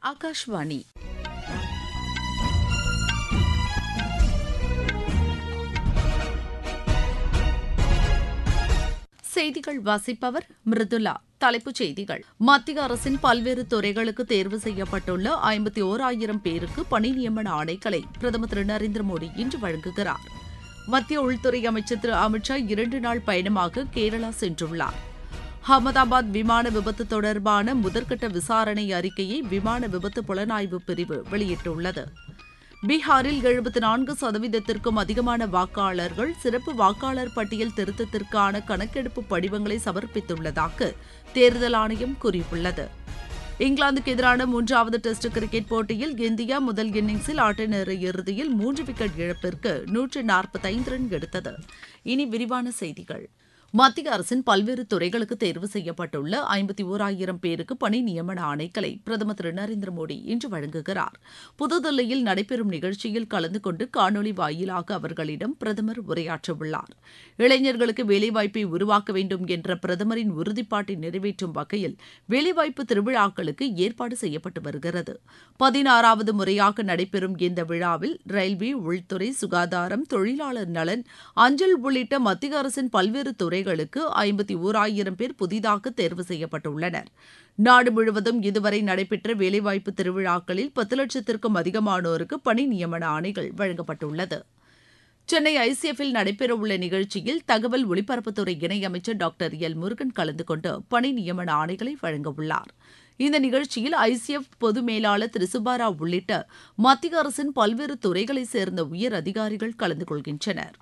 ஆகாஷ்வாணி செய்திகள் வாசிப்பவர் மிருதுலா தலைப்புச் செய்திகள் மத்திய அரசின் பல்வேறு துறைகளுக்கு தேர்வு செய்யப்பட்டுள்ள ஐம்பத்தி ஓராயிரம் பேருக்கு பணி நியமன ஆணைகளை பிரதமர் திரு நரேந்திர மோடி இன்று வழங்குகிறார் மத்திய உள்துறை அமைச்சர் திரு அமித்ஷா இரண்டு நாள் பயணமாக கேரளா சென்றுள்ளார் அகமதாபாத் விமான விபத்து தொடர்பான முதற்கட்ட விசாரணை அறிக்கையை விமான விபத்து புலனாய்வு பிரிவு வெளியிட்டுள்ளது பீகாரில் எழுபத்தி நான்கு சதவீதத்திற்கும் அதிகமான வாக்காளர்கள் சிறப்பு வாக்காளர் பட்டியல் திருத்தத்திற்கான கணக்கெடுப்பு படிவங்களை சமர்ப்பித்துள்ளதாக தேர்தல் ஆணையம் கூறியுள்ளது இங்கிலாந்துக்கு எதிரான மூன்றாவது டெஸ்ட் கிரிக்கெட் போட்டியில் இந்தியா முதல் இன்னிங்ஸில் ஆட்ட நேர இறுதியில் மூன்று விக்கெட் இழப்பிற்கு நூற்று நாற்பத்தைந்து ரன் எடுத்தது இனி விரிவான செய்திகள் மத்திய அரசின் பல்வேறு துறைகளுக்கு தேர்வு செய்யப்பட்டுள்ள ஐம்பத்தி ஓராயிரம் பேருக்கு பணி நியமன ஆணைகளை பிரதமர் திரு நரேந்திர மோடி இன்று வழங்குகிறார் புதுதில்லியில் நடைபெறும் நிகழ்ச்சியில் கலந்து கொண்டு காணொலி வாயிலாக அவர்களிடம் பிரதமர் உரையாற்றவுள்ளார் இளைஞர்களுக்கு வேலைவாய்ப்பை உருவாக்க வேண்டும் என்ற பிரதமரின் உறுதிப்பாட்டை நிறைவேற்றும் வகையில் வேலைவாய்ப்பு திருவிழாக்களுக்கு ஏற்பாடு செய்யப்பட்டு வருகிறது பதினாறாவது முறையாக நடைபெறும் இந்த விழாவில் ரயில்வே உள்துறை சுகாதாரம் தொழிலாளர் நலன் அஞ்சல் உள்ளிட்ட மத்திய அரசின் பல்வேறு துறைகளுக்கு ஐம்பத்தி ஓராயிரம் பேர் புதிதாக தேர்வு செய்யப்பட்டுள்ளனர் நாடு முழுவதும் இதுவரை நடைபெற்ற வேலைவாய்ப்பு திருவிழாக்களில் பத்து லட்சத்திற்கும் அதிகமானோருக்கு பணி நியமன ஆணைகள் வழங்கப்பட்டுள்ளது சென்னை ஐசிஎஃப்பில் நடைபெறவுள்ள நிகழ்ச்சியில் தகவல் ஒலிபரப்புத்துறை இணையமைச்சர் டாக்டர் எல் முருகன் கலந்து கொண்டு பணி நியமன ஆணைகளை வழங்கவுள்ளார் இந்த நிகழ்ச்சியில் ஐசிஎஃப் பொது மேலாளர் திரு சுப்பாராவ் உள்ளிட்ட மத்திய அரசின் பல்வேறு துறைகளைச் சேர்ந்த உயர் அதிகாரிகள் கலந்து கொள்கின்றனர்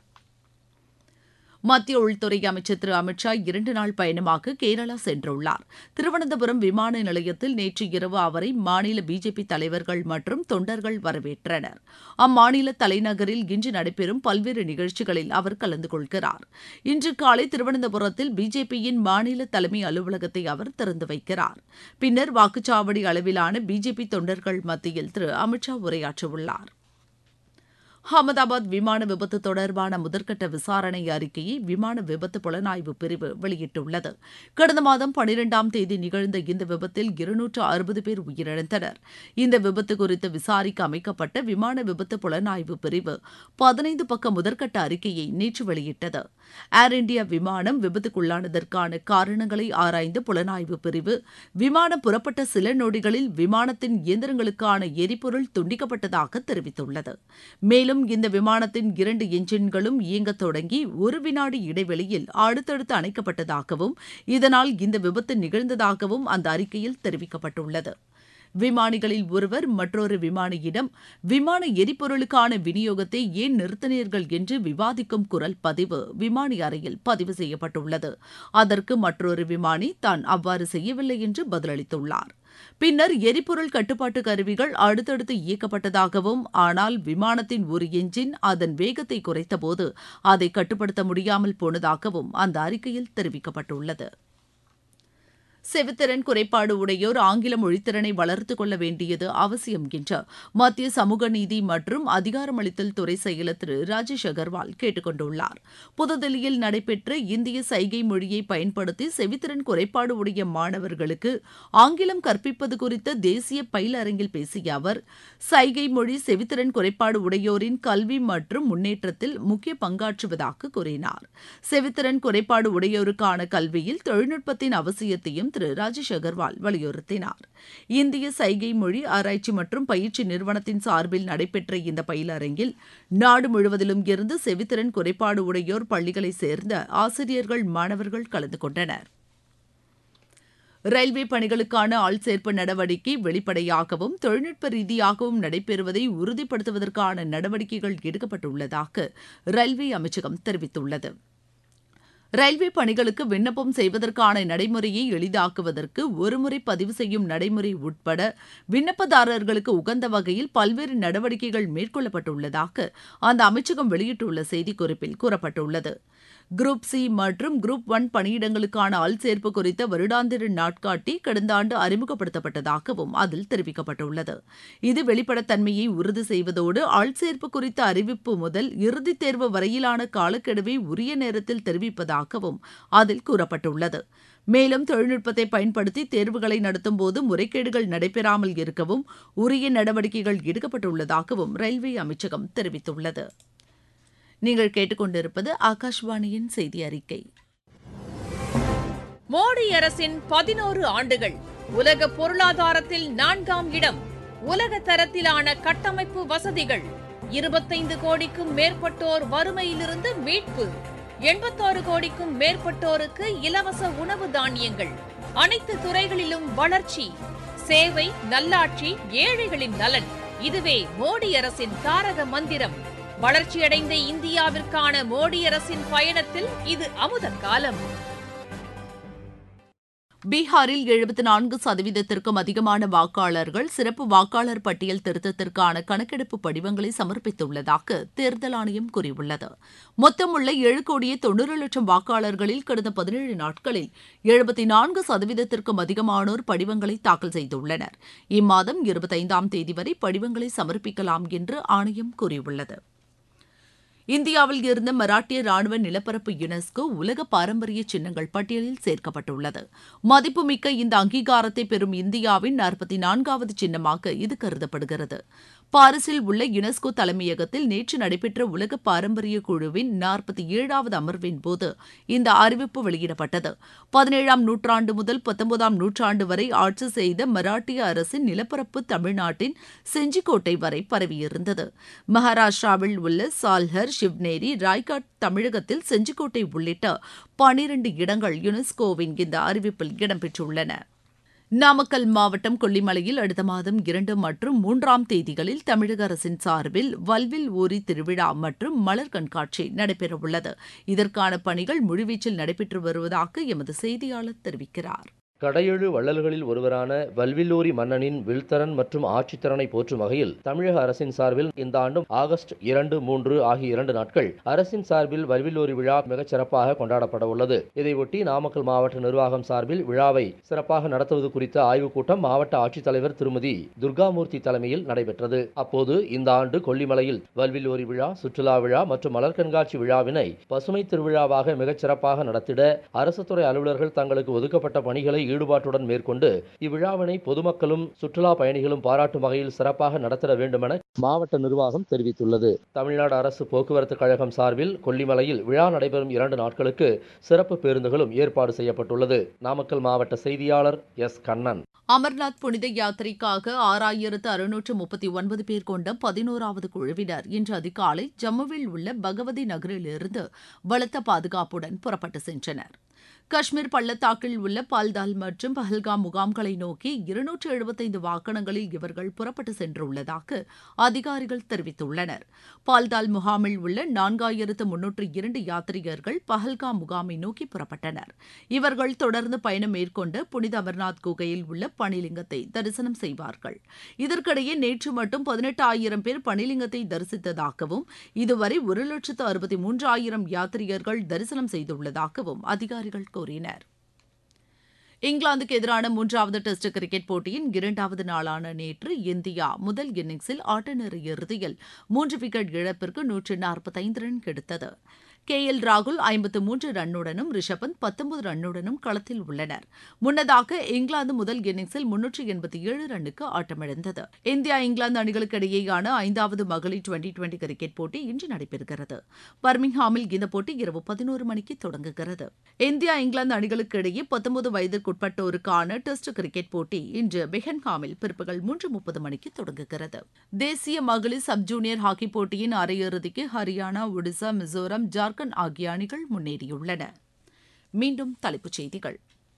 மத்திய உள்துறை அமைச்சர் திரு அமித்ஷா இரண்டு நாள் பயணமாக கேரளா சென்றுள்ளார் திருவனந்தபுரம் விமான நிலையத்தில் நேற்று இரவு அவரை மாநில பிஜேபி தலைவர்கள் மற்றும் தொண்டர்கள் வரவேற்றனர் அம்மாநில தலைநகரில் இன்று நடைபெறும் பல்வேறு நிகழ்ச்சிகளில் அவர் கலந்து கொள்கிறார் இன்று காலை திருவனந்தபுரத்தில் பிஜேபியின் மாநில தலைமை அலுவலகத்தை அவர் திறந்து வைக்கிறார் பின்னர் வாக்குச்சாவடி அளவிலான பிஜேபி தொண்டர்கள் மத்தியில் திரு அமித்ஷா உரையாற்றவுள்ளார் அகமதாபாத் விமான விபத்து தொடர்பான முதற்கட்ட விசாரணை அறிக்கையை விமான விபத்து புலனாய்வு பிரிவு வெளியிட்டுள்ளது கடந்த மாதம் பனிரெண்டாம் தேதி நிகழ்ந்த இந்த விபத்தில் இருநூற்று அறுபது பேர் உயிரிழந்தனர் இந்த விபத்து குறித்து விசாரிக்க அமைக்கப்பட்ட விமான விபத்து புலனாய்வு பிரிவு பதினைந்து பக்க முதற்கட்ட அறிக்கையை நேற்று வெளியிட்டது ஏர் இண்டியா விமானம் விபத்துக்குள்ளானதற்கான காரணங்களை ஆராய்ந்த புலனாய்வு பிரிவு விமானம் புறப்பட்ட சில நொடிகளில் விமானத்தின் இயந்திரங்களுக்கான எரிபொருள் துண்டிக்கப்பட்டதாக தெரிவித்துள்ளது மேலும் மேலும் இந்த விமானத்தின் இரண்டு என்ஜின்களும் இயங்கத் தொடங்கி ஒரு வினாடி இடைவெளியில் அடுத்தடுத்து அணைக்கப்பட்டதாகவும் இதனால் இந்த விபத்து நிகழ்ந்ததாகவும் அந்த அறிக்கையில் தெரிவிக்கப்பட்டுள்ளது விமானிகளில் ஒருவர் மற்றொரு விமானியிடம் விமான எரிபொருளுக்கான விநியோகத்தை ஏன் நிறுத்தினீர்கள் என்று விவாதிக்கும் குரல் பதிவு விமானி அறையில் பதிவு செய்யப்பட்டுள்ளது அதற்கு மற்றொரு விமானி தான் அவ்வாறு செய்யவில்லை என்று பதிலளித்துள்ளார் பின்னர் எரிபொருள் கட்டுப்பாட்டு கருவிகள் அடுத்தடுத்து இயக்கப்பட்டதாகவும் ஆனால் விமானத்தின் ஒரு எஞ்சின் அதன் வேகத்தை குறைத்தபோது அதை கட்டுப்படுத்த முடியாமல் போனதாகவும் அந்த அறிக்கையில் தெரிவிக்கப்பட்டுள்ளது செவித்திறன் குறைபாடு உடையோர் ஆங்கில மொழித்திறனை வளர்த்துக் கொள்ள வேண்டியது அவசியம் என்று மத்திய சமூக நீதி மற்றும் அதிகாரமளித்தல் துறை செயலர் திரு ராஜேஷ் அகர்வால் கேட்டுக் கொண்டுள்ளார் புதுதில்லியில் நடைபெற்ற இந்திய சைகை மொழியை பயன்படுத்தி செவித்திறன் குறைபாடு உடைய மாணவர்களுக்கு ஆங்கிலம் கற்பிப்பது குறித்த தேசிய பயிலரங்கில் பேசிய அவர் சைகை மொழி செவித்திறன் குறைபாடு உடையோரின் கல்வி மற்றும் முன்னேற்றத்தில் முக்கிய பங்காற்றுவதாக கூறினார் செவித்திறன் குறைபாடு உடையோருக்கான கல்வியில் தொழில்நுட்பத்தின் அவசியத்தையும் திரு ராஜேஷ் அகர்வால் வலியுறுத்தினார் இந்திய சைகை மொழி ஆராய்ச்சி மற்றும் பயிற்சி நிறுவனத்தின் சார்பில் நடைபெற்ற இந்த பயிலரங்கில் நாடு முழுவதிலும் இருந்து செவித்திறன் குறைபாடு உடையோர் பள்ளிகளை சேர்ந்த ஆசிரியர்கள் மாணவர்கள் கலந்து கொண்டனர் ரயில்வே பணிகளுக்கான ஆள் சேர்ப்பு நடவடிக்கை வெளிப்படையாகவும் தொழில்நுட்ப ரீதியாகவும் நடைபெறுவதை உறுதிப்படுத்துவதற்கான நடவடிக்கைகள் எடுக்கப்பட்டுள்ளதாக ரயில்வே அமைச்சகம் தெரிவித்துள்ளது ரயில்வே பணிகளுக்கு விண்ணப்பம் செய்வதற்கான நடைமுறையை எளிதாக்குவதற்கு ஒருமுறை பதிவு செய்யும் நடைமுறை உட்பட விண்ணப்பதாரர்களுக்கு உகந்த வகையில் பல்வேறு நடவடிக்கைகள் மேற்கொள்ளப்பட்டுள்ளதாக அந்த அமைச்சகம் வெளியிட்டுள்ள செய்திக்குறிப்பில் கூறப்பட்டுள்ளது குரூப் சி மற்றும் குரூப் ஒன் பணியிடங்களுக்கான ஆள் சேர்ப்பு குறித்த வருடாந்திர நாட்காட்டி கடந்த ஆண்டு அறிமுகப்படுத்தப்பட்டதாகவும் அதில் தெரிவிக்கப்பட்டுள்ளது இது வெளிப்படைத்தன்மையை உறுதி செய்வதோடு ஆள் சேர்ப்பு குறித்த அறிவிப்பு முதல் இறுதித் தேர்வு வரையிலான காலக்கெடுவை உரிய நேரத்தில் தெரிவிப்பதாகவும் அதில் கூறப்பட்டுள்ளது மேலும் தொழில்நுட்பத்தை பயன்படுத்தி தேர்வுகளை நடத்தும் போது முறைகேடுகள் நடைபெறாமல் இருக்கவும் உரிய நடவடிக்கைகள் எடுக்கப்பட்டுள்ளதாகவும் ரயில்வே அமைச்சகம் தெரிவித்துள்ளது நீங்கள் கேட்டுக்கொண்டிருப்பது ஆகாஷ்வாணியின் செய்தி அறிக்கை மோடி அரசின் பதினோரு ஆண்டுகள் உலக பொருளாதாரத்தில் நான்காம் இடம் உலக தரத்திலான கட்டமைப்பு வசதிகள் இருபத்தைந்து கோடிக்கும் மேற்பட்டோர் வறுமையிலிருந்து மீட்பு எண்பத்தாறு கோடிக்கும் மேற்பட்டோருக்கு இலவச உணவு தானியங்கள் அனைத்து துறைகளிலும் வளர்ச்சி சேவை நல்லாட்சி ஏழைகளின் நலன் இதுவே மோடி அரசின் தாரக மந்திரம் வளர்ச்சியடைந்த இந்தியாவிற்கான மோடி அரசின் பயணத்தில் இது அமுத காலம் பீகாரில் எழுபத்தி நான்கு சதவீதத்திற்கும் அதிகமான வாக்காளர்கள் சிறப்பு வாக்காளர் பட்டியல் திருத்தத்திற்கான கணக்கெடுப்பு படிவங்களை சமர்ப்பித்துள்ளதாக தேர்தல் ஆணையம் கூறியுள்ளது மொத்தமுள்ள ஏழு கோடியே தொன்னூறு லட்சம் வாக்காளர்களில் கடந்த பதினேழு நாட்களில் எழுபத்தி நான்கு சதவீதத்திற்கும் அதிகமானோர் படிவங்களை தாக்கல் செய்துள்ளனர் இம்மாதம் இருபத்தைந்தாம் தேதி வரை படிவங்களை சமர்ப்பிக்கலாம் என்று ஆணையம் கூறியுள்ளது இந்தியாவில் இருந்த மராட்டிய ராணுவ நிலப்பரப்பு யுனெஸ்கோ உலக பாரம்பரிய சின்னங்கள் பட்டியலில் சேர்க்கப்பட்டுள்ளது மதிப்புமிக்க இந்த அங்கீகாரத்தை பெறும் இந்தியாவின் நாற்பத்தி நான்காவது சின்னமாக இது கருதப்படுகிறது பாரிஸில் உள்ள யுனெஸ்கோ தலைமையகத்தில் நேற்று நடைபெற்ற உலக பாரம்பரிய குழுவின் நாற்பத்தி ஏழாவது அமர்வின் போது இந்த அறிவிப்பு வெளியிடப்பட்டது பதினேழாம் நூற்றாண்டு முதல் பத்தொன்பதாம் நூற்றாண்டு வரை ஆட்சி செய்த மராட்டிய அரசின் நிலப்பரப்பு தமிழ்நாட்டின் செஞ்சிக்கோட்டை வரை பரவியிருந்தது மகாராஷ்டிராவில் உள்ள சால்ஹர் ஷிவ்னேரி ராய்காட் தமிழகத்தில் செஞ்சிக்கோட்டை உள்ளிட்ட பனிரண்டு இடங்கள் யுனெஸ்கோவின் இந்த அறிவிப்பில் இடம்பெற்றுள்ளன நாமக்கல் மாவட்டம் கொல்லிமலையில் அடுத்த மாதம் இரண்டு மற்றும் மூன்றாம் தேதிகளில் தமிழக அரசின் சார்பில் வல்வில் ஊரி திருவிழா மற்றும் மலர் கண்காட்சி நடைபெறவுள்ளது இதற்கான பணிகள் முழுவீச்சில் நடைபெற்று வருவதாக எமது செய்தியாளர் தெரிவிக்கிறார் கடையெழு வள்ளல்களில் ஒருவரான வல்வில்லூரி மன்னனின் வில்தரன் மற்றும் ஆட்சித்திறனை போற்றும் வகையில் தமிழக அரசின் சார்பில் இந்த ஆண்டும் ஆகஸ்ட் இரண்டு மூன்று ஆகிய இரண்டு நாட்கள் அரசின் சார்பில் வல்வில்லூரி விழா மிகச் சிறப்பாக கொண்டாடப்பட உள்ளது இதையொட்டி நாமக்கல் மாவட்ட நிர்வாகம் சார்பில் விழாவை சிறப்பாக நடத்துவது குறித்த ஆய்வுக் கூட்டம் மாவட்ட ஆட்சித்தலைவர் திருமதி துர்காமூர்த்தி தலைமையில் நடைபெற்றது அப்போது இந்த ஆண்டு கொல்லிமலையில் வல்வில்லூரி விழா சுற்றுலா விழா மற்றும் மலர் கண்காட்சி விழாவினை பசுமை திருவிழாவாக மிகச் சிறப்பாக நடத்திட அரசு துறை அலுவலர்கள் தங்களுக்கு ஒதுக்கப்பட்ட பணிகளை ஈடுபாட்டுடன் மேற்கொண்டு இவ்விழாவினை பொதுமக்களும் சுற்றுலா பயணிகளும் பாராட்டும் வகையில் சிறப்பாக நடத்திட வேண்டுமென மாவட்ட நிர்வாகம் தெரிவித்துள்ளது தமிழ்நாடு அரசு போக்குவரத்து கழகம் சார்பில் கொல்லிமலையில் விழா நடைபெறும் இரண்டு நாட்களுக்கு சிறப்பு பேருந்துகளும் ஏற்பாடு செய்யப்பட்டுள்ளது நாமக்கல் மாவட்ட செய்தியாளர் எஸ் கண்ணன் அமர்நாத் புனித யாத்திரைக்காக ஆறாயிரத்து அறுநூற்று முப்பத்தி ஒன்பது பேர் கொண்ட பதினோராவது குழுவினர் இன்று அதிகாலை ஜம்முவில் உள்ள பகவதி நகரிலிருந்து பலத்த பாதுகாப்புடன் புறப்பட்டு சென்றனர் காஷ்மீர் பள்ளத்தாக்கில் உள்ள பால்தால் மற்றும் பஹல்காம் முகாம்களை நோக்கி இருநூற்று எழுபத்தைந்து வாகனங்களில் இவர்கள் புறப்பட்டு சென்றுள்ளதாக அதிகாரிகள் தெரிவித்துள்ளனர் பால்தால் முகாமில் உள்ள நான்காயிரத்து முன்னூற்று இரண்டு யாத்ரீகர்கள் பஹல்காம் முகாமை நோக்கி புறப்பட்டனர் இவர்கள் தொடர்ந்து பயணம் மேற்கொண்டு புனித அமர்நாத் குகையில் உள்ள பனிலிங்கத்தை தரிசனம் செய்வார்கள் இதற்கிடையே நேற்று மட்டும் பதினெட்டு ஆயிரம் பேர் பனிலிங்கத்தை தரிசித்ததாகவும் இதுவரை ஒரு லட்சத்து அறுபத்தி மூன்றாயிரம் யாத்ரீகர்கள் தரிசனம் செய்துள்ளதாகவும் அதிகாரிகள் கூறினர் இங்கிலாந்துக்கு எதிரான மூன்றாவது டெஸ்ட் கிரிக்கெட் போட்டியின் இரண்டாவது நாளான நேற்று இந்தியா முதல் இன்னிங்ஸில் ஆட்டநேர இறுதியில் மூன்று விக்கெட் இழப்பிற்கு நூற்று நாற்பத்தைந்து ரன் எடுத்தது கே எல் ராகுல் ஐம்பத்து மூன்று ரன்னுடனும் ரிஷபந்த் பத்தொன்பது ரன்னுடனும் களத்தில் உள்ளனர் முன்னதாக இங்கிலாந்து முதல் இன்னிங்ஸில் முன்னூற்று எண்பத்தி ஏழு ரன்னுக்கு ஆட்டமிழந்தது இந்தியா இங்கிலாந்து அணிகளுக்கு இடையேயான ஐந்தாவது மகளிர் டுவெண்டி டுவெண்டி கிரிக்கெட் போட்டி இன்று நடைபெறுகிறது பர்மிங்ஹாமில் இந்த போட்டி இரவு பதினோரு மணிக்கு தொடங்குகிறது இந்தியா இங்கிலாந்து அணிகளுக்கு இடையே பத்தொன்பது வயதிற்குட்பட்டோருக்கான டெஸ்ட் கிரிக்கெட் போட்டி இன்று பெஹன்ஹாமில் பிற்பகல் மூன்று முப்பது மணிக்கு தொடங்குகிறது தேசிய மகளிர் சப் ஜூனியர் ஹாக்கி போட்டியின் அரையிறுதிக்கு ஹரியானா ஒடிசா மிசோரம் ஜார்க்கண்ட் ஆகிய அணிகள் முன்னேறியுள்ளன மீண்டும் தலைப்புச் செய்திகள்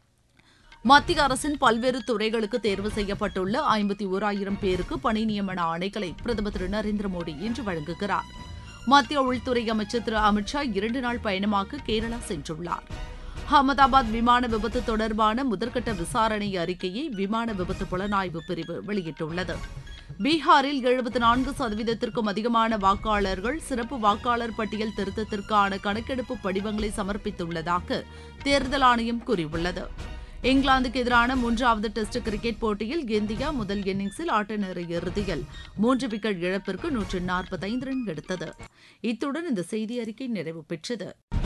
மத்திய அரசின் பல்வேறு துறைகளுக்கு தேர்வு செய்யப்பட்டுள்ள ஐம்பத்தி ஓராயிரம் பேருக்கு பணி நியமன ஆணைகளை பிரதமர் திரு நரேந்திர மோடி இன்று வழங்குகிறார் மத்திய உள்துறை அமைச்சர் திரு அமித்ஷா இரண்டு நாள் பயணமாக கேரளா சென்றுள்ளார் அகமதாபாத் விமான விபத்து தொடர்பான முதற்கட்ட விசாரணை அறிக்கையை விமான விபத்து புலனாய்வு பிரிவு வெளியிட்டுள்ளது பீகாரில் எழுபத்தி நான்கு சதவீதத்திற்கும் அதிகமான வாக்காளர்கள் சிறப்பு வாக்காளர் பட்டியல் திருத்தத்திற்கான கணக்கெடுப்பு படிவங்களை சமர்ப்பித்துள்ளதாக தேர்தல் ஆணையம் கூறியுள்ளது இங்கிலாந்துக்கு எதிரான மூன்றாவது டெஸ்ட் கிரிக்கெட் போட்டியில் இந்தியா முதல் இன்னிங்ஸில் ஆட்ட நேர இறுதியில் மூன்று விக்கெட் இழப்பிற்கு நூற்று நாற்பத்தைந்து ரன் எடுத்தது இத்துடன் இந்த செய்தி அறிக்கை நிறைவு பெற்றது